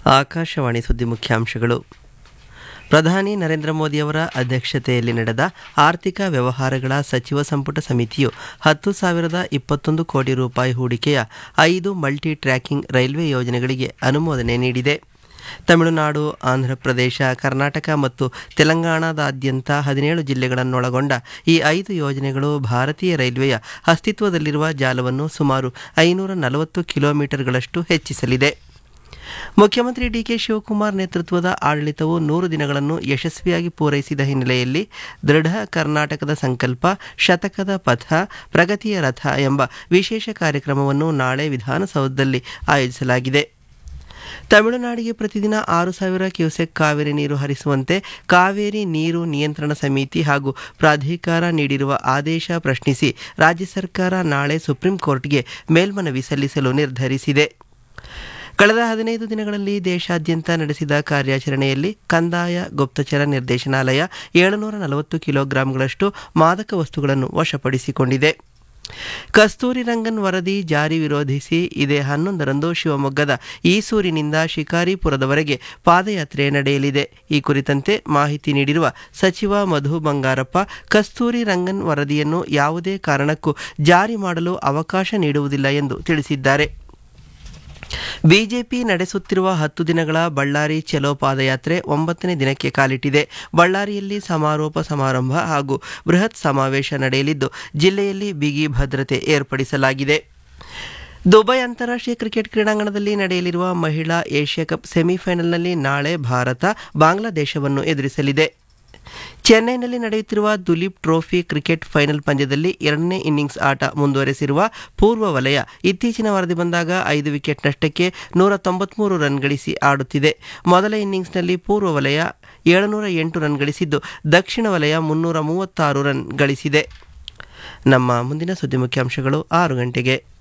ಆಕಾಶವಾಣಿ ಸುದ್ದಿ ಮುಖ್ಯಾಂಶಗಳು ಪ್ರಧಾನಿ ನರೇಂದ್ರ ಮೋದಿಯವರ ಅಧ್ಯಕ್ಷತೆಯಲ್ಲಿ ನಡೆದ ಆರ್ಥಿಕ ವ್ಯವಹಾರಗಳ ಸಚಿವ ಸಂಪುಟ ಸಮಿತಿಯು ಹತ್ತು ಸಾವಿರದ ಇಪ್ಪತ್ತೊಂದು ಕೋಟಿ ರೂಪಾಯಿ ಹೂಡಿಕೆಯ ಐದು ಮಲ್ಟಿ ಟ್ರ್ಯಾಕಿಂಗ್ ರೈಲ್ವೆ ಯೋಜನೆಗಳಿಗೆ ಅನುಮೋದನೆ ನೀಡಿದೆ ತಮಿಳುನಾಡು ಆಂಧ್ರಪ್ರದೇಶ ಕರ್ನಾಟಕ ಮತ್ತು ತೆಲಂಗಾಣದಾದ್ಯಂತ ಹದಿನೇಳು ಜಿಲ್ಲೆಗಳನ್ನೊಳಗೊಂಡ ಈ ಐದು ಯೋಜನೆಗಳು ಭಾರತೀಯ ರೈಲ್ವೆಯ ಅಸ್ತಿತ್ವದಲ್ಲಿರುವ ಜಾಲವನ್ನು ಸುಮಾರು ಐನೂರ ನಲವತ್ತು ಕಿಲೋಮೀಟರ್ಗಳಷ್ಟು ಹೆಚ್ಚಿಸಲಿದೆ ಮುಖ್ಯಮಂತ್ರಿ ಡಿಕೆ ಶಿವಕುಮಾರ್ ನೇತೃತ್ವದ ಆಡಳಿತವು ನೂರು ದಿನಗಳನ್ನು ಯಶಸ್ವಿಯಾಗಿ ಪೂರೈಸಿದ ಹಿನ್ನೆಲೆಯಲ್ಲಿ ದೃಢ ಕರ್ನಾಟಕದ ಸಂಕಲ್ಪ ಶತಕದ ಪಥ ಪ್ರಗತಿಯ ರಥ ಎಂಬ ವಿಶೇಷ ಕಾರ್ಯಕ್ರಮವನ್ನು ನಾಳೆ ವಿಧಾನಸೌಧದಲ್ಲಿ ಆಯೋಜಿಸಲಾಗಿದೆ ತಮಿಳುನಾಡಿಗೆ ಪ್ರತಿದಿನ ಆರು ಸಾವಿರ ಕ್ಯೂಸೆಕ್ ಕಾವೇರಿ ನೀರು ಹರಿಸುವಂತೆ ಕಾವೇರಿ ನೀರು ನಿಯಂತ್ರಣ ಸಮಿತಿ ಹಾಗೂ ಪ್ರಾಧಿಕಾರ ನೀಡಿರುವ ಆದೇಶ ಪ್ರಶ್ನಿಸಿ ರಾಜ್ಯ ಸರ್ಕಾರ ನಾಳೆ ಸುಪ್ರೀಂ ಕೋರ್ಟ್ಗೆ ಮೇಲ್ಮನವಿ ಸಲ್ಲಿಸಲು ನಿರ್ಧರಿಸಿದೆ ಕಳೆದ ಹದಿನೈದು ದಿನಗಳಲ್ಲಿ ದೇಶಾದ್ಯಂತ ನಡೆಸಿದ ಕಾರ್ಯಾಚರಣೆಯಲ್ಲಿ ಕಂದಾಯ ಗುಪ್ತಚರ ನಿರ್ದೇಶನಾಲಯ ಏಳುನೂರ ನಲವತ್ತು ಕಿಲೋಗ್ರಾಂಗಳಷ್ಟು ಮಾದಕ ವಸ್ತುಗಳನ್ನು ವಶಪಡಿಸಿಕೊಂಡಿದೆ ಕಸ್ತೂರಿ ರಂಗನ್ ವರದಿ ಜಾರಿ ವಿರೋಧಿಸಿ ಇದೇ ಹನ್ನೊಂದರಂದು ಶಿವಮೊಗ್ಗದ ಈಸೂರಿನಿಂದ ಶಿಕಾರಿಪುರದವರೆಗೆ ಪಾದಯಾತ್ರೆ ನಡೆಯಲಿದೆ ಈ ಕುರಿತಂತೆ ಮಾಹಿತಿ ನೀಡಿರುವ ಸಚಿವ ಮಧು ಬಂಗಾರಪ್ಪ ಕಸ್ತೂರಿ ರಂಗನ್ ವರದಿಯನ್ನು ಯಾವುದೇ ಕಾರಣಕ್ಕೂ ಜಾರಿ ಮಾಡಲು ಅವಕಾಶ ನೀಡುವುದಿಲ್ಲ ಎಂದು ತಿಳಿಸಿದ್ದಾರೆ ಬಿಜೆಪಿ ನಡೆಸುತ್ತಿರುವ ಹತ್ತು ದಿನಗಳ ಬಳ್ಳಾರಿ ಚಲೋ ಪಾದಯಾತ್ರೆ ಒಂಬತ್ತನೇ ದಿನಕ್ಕೆ ಕಾಲಿಟ್ಟಿದೆ ಬಳ್ಳಾರಿಯಲ್ಲಿ ಸಮಾರೋಪ ಸಮಾರಂಭ ಹಾಗೂ ಬೃಹತ್ ಸಮಾವೇಶ ನಡೆಯಲಿದ್ದು ಜಿಲ್ಲೆಯಲ್ಲಿ ಬಿಗಿ ಭದ್ರತೆ ಏರ್ಪಡಿಸಲಾಗಿದೆ ದುಬೈ ಅಂತಾರಾಷ್ಟ್ರೀಯ ಕ್ರಿಕೆಟ್ ಕ್ರೀಡಾಂಗಣದಲ್ಲಿ ನಡೆಯಲಿರುವ ಮಹಿಳಾ ಏಷ್ಯಾ ಕಪ್ ಸೆಮಿಫೈನಲ್ನಲ್ಲಿ ನಾಳೆ ಭಾರತ ಬಾಂಗ್ಲಾದೇಶವನ್ನು ಎದುರಿಸಲಿದೆ ಚೆನ್ನೈನಲ್ಲಿ ನಡೆಯುತ್ತಿರುವ ದುಲೀಪ್ ಟ್ರೋಫಿ ಕ್ರಿಕೆಟ್ ಫೈನಲ್ ಪಂದ್ಯದಲ್ಲಿ ಎರಡನೇ ಇನ್ನಿಂಗ್ಸ್ ಆಟ ಮುಂದುವರೆಸಿರುವ ಪೂರ್ವ ವಲಯ ಇತ್ತೀಚಿನ ವರದಿ ಬಂದಾಗ ಐದು ವಿಕೆಟ್ ನಷ್ಟಕ್ಕೆ ನೂರ ತೊಂಬತ್ಮೂರು ರನ್ ಗಳಿಸಿ ಆಡುತ್ತಿದೆ ಮೊದಲ ಇನ್ನಿಂಗ್ಸ್ನಲ್ಲಿ ಪೂರ್ವ ವಲಯ ಏಳುನೂರ ಎಂಟು ರನ್ ಗಳಿಸಿದ್ದು ದಕ್ಷಿಣ ವಲಯ ಮುನ್ನೂರ ಮೂವತ್ತಾರು ರನ್ ಗಳಿಸಿದೆ ನಮ್ಮ ಮುಂದಿನ ಸುದ್ದಿ ಮುಖ್ಯಾಂಶಗಳು ಆರು ಗಂಟೆಗೆ